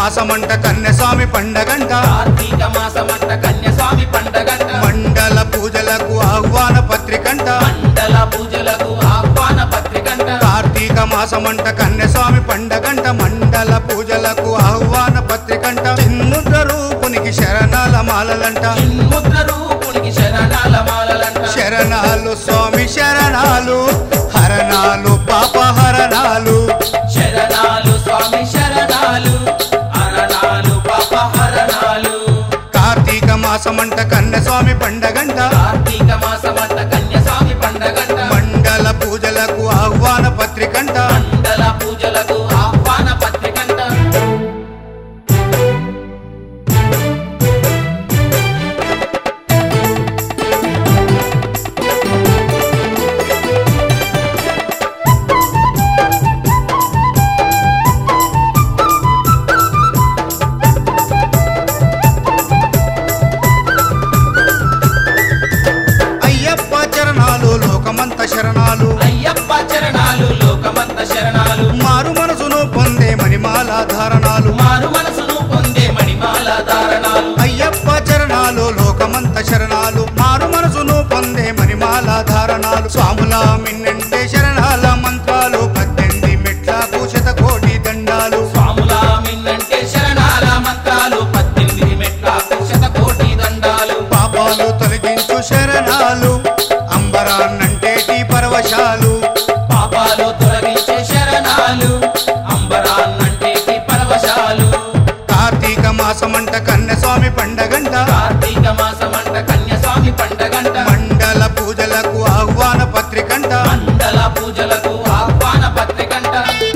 మాసమంట కన్యస్వామి పండగంట కార్తీక మాసమంట కన్యస్వామి పండగంట మండల పూజలకు ఆహ్వాన పత్రికంట మండల పూజలకు ఆహ్వాన పత్రికంట కార్తీక మాసమంట కన్యస్వామి పండగంట మండల పూజలకు ఆహ్వాన పత్రికంట చిన్ముద్ర రూపునికి శరణాల మాలలంట ముద్ర రూపునికి శరణాల మాలలంట శరణాలు స్వామి శరణాలు హరణాలు పాపహరణాలు శరణాలు స్వామి శరణాలు హరణాలు పాప హరణాలు కార్తీక మాసమంట కన్యస్వామి పండగంట కార్తీక మాసమంట కన్యస్వామి పండగంట మండల పూజలకు ఆహ్వాన పత్రికంట మండల పూజలకు ఆహ్వాన పత్రికంట అయ్యప్ప చరణాలు లోకమంత శరణాలు అయ్యప్ప చరణాలు లోకమంత శరణాలు మారు మనసును పొందే మణిమాల ధారణాలు మారు మనసును పొందే మణిమాల ధారణాలు అయ్యప్ప చరణాలు లోకమంత శరణాలు మారు మనసును పొందే మణిమాల ధారణాలు స్వాముల మిన్నంటే శరణాల మంత్రాలు పద్దెనిమిది మెట్లకు శతకోటి దండాలు స్వాముల మిన్నంటే శరణాల మంత్రాలు పద్దెనిమిది మెట్ల శతకోటి దండాలు పాపాలు తొలగించు శరణాలు అంబరాన్నంటేటి పరవశాలు పాపాలు తొలగించే శరణాలు అంబరాన్నంటే పరవశాలు కార్తీక మాసమంట కన్యస్వామి పండగంట కార్తీక మాసమంట కన్యస్వామి పండగంట మండల పూజలకు ఆహ్వాన పత్రికంట మండల పూజలకు ఆహ్వాన పత్రికంట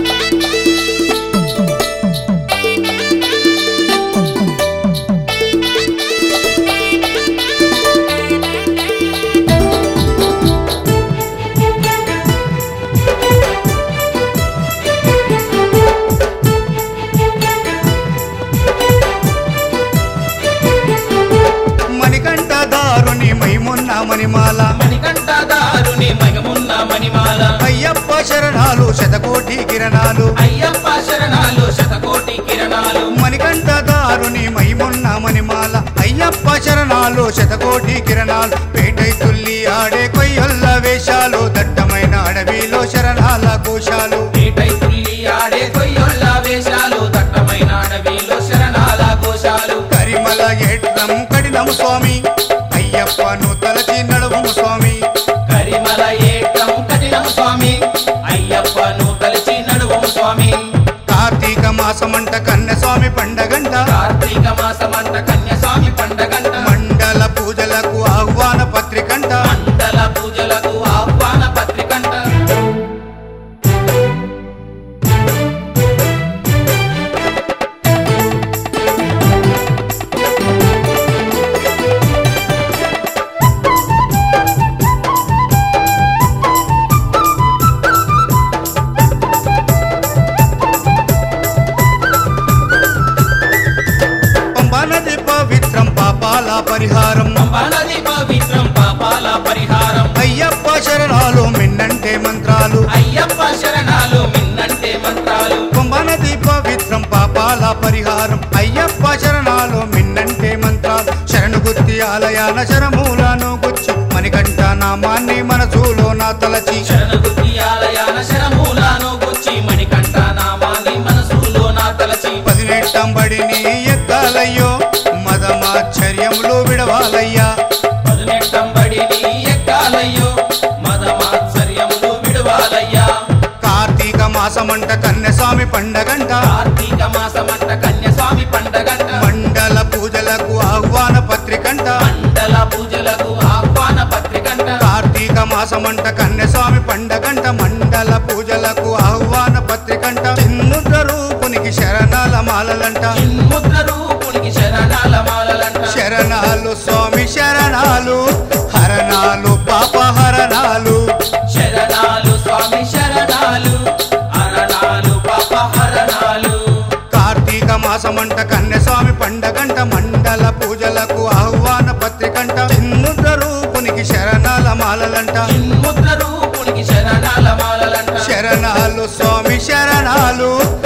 మణికంఠ దారుని మైమున్న మణిమాల మణికంఠ దారుని మగమున్న మణిమాల అయ్యప్ప శరణాలు శతకోటి కిరణాలు అయ్యప్ప శరణాలు శతకోటి కిరణాలు మణికంఠ దారుని మైమున్న మణిమాల అయ్యప్ప శరణాలు శతకోటి కిరణాలు పేటై తుల్లి ఆడే కొయ్యొల్ల వేషాలు దట్టమైన అడవిలో శరణాల కోశాలు ఏటై తుల్లి ఆడే కొయ్యొళ్ళ వేషాలు దట్టమైన అడవిలో శరణాల కోశాలు కరిమల ఏట్లం కడినము స్వామి అయ్యప్పను తలచి నడుము స్వామి కరిమల ఏటం కఠినం స్వామి అయ్యప్పను కలిసి నడువం స్వామి కార్తీక మాసమంట కన్యస్వామి పండగంట కార్తీక మాసమంట కన్యస్వామి పండగంట మండల పూజలకు ఆహ్వాన పత్రికంట మండల పూజలకు ఆహ్వాన పత్రికంట పంబనది పవిత్రం పాపాల పరిహారం పంపానది పవిత్రం పాపాల పరిహారం అయ్యప్ప శరణాలు మిన్నంటే మంత్రాలు అయ్యప్ప శరణాలు మిన్నంటే మంత్రాలు పంబనది పవిత్రం పాపాల పరిహారం అయ్యప్ప శరణాలు మిన్నంటే మంత్రాలు శరణు గుర్తి ఆలయాన శరమూలను గుచ్చి మణికంఠ నామాన్ని మనసులో నా తలచి శరణగుతి ఆలయాన శరమూలాను గుచ్చి మణికంఠ నామాన్ని మనసులో నా తలచి పదినెట్టంబడిని ఎక్కాలయ్యో మదమాశ్చర్యములు విడవాలయ్యా పదునెట్టంబడిని ఎక్కాలయ్యో మదమాత్సర్యములు విడువాలయ్యా కార్తీక మాసమంట కన్యస్వామి పండగంట కార్తీక మాసమంట కన్యస్వామి పండగంట మండల పూజలకు ఆహ్వాన పత్రికంట మండల పూజలకు ఆహ్వాన పత్రికంట కార్తీక మాసమంట కన్యస్వామి పండగంట మండల పూజలకు ఆహ్వాన పత్రికంట చిన్ముద్ర రూపునికి శరణాల మాలలంట ముద్ర రూపునికి శరణాల మాలలంట శరణాలు స్వామి శరణాలు హరణాలు పాపహరణాలు శరణాలు స్వామి శరణాలు హరణాలు పాప హరణాలు కార్తీక మాసమంట కన్యస్వామి పండగంట మండల పూజలకు ఆహ్వాన పత్రికంట చిన్ముద్ర రూపునికి శరణాల మాలలంట ముద్ర రూపునికి శరణాల మాలలంట శరణాలు స్వామి శరణాలు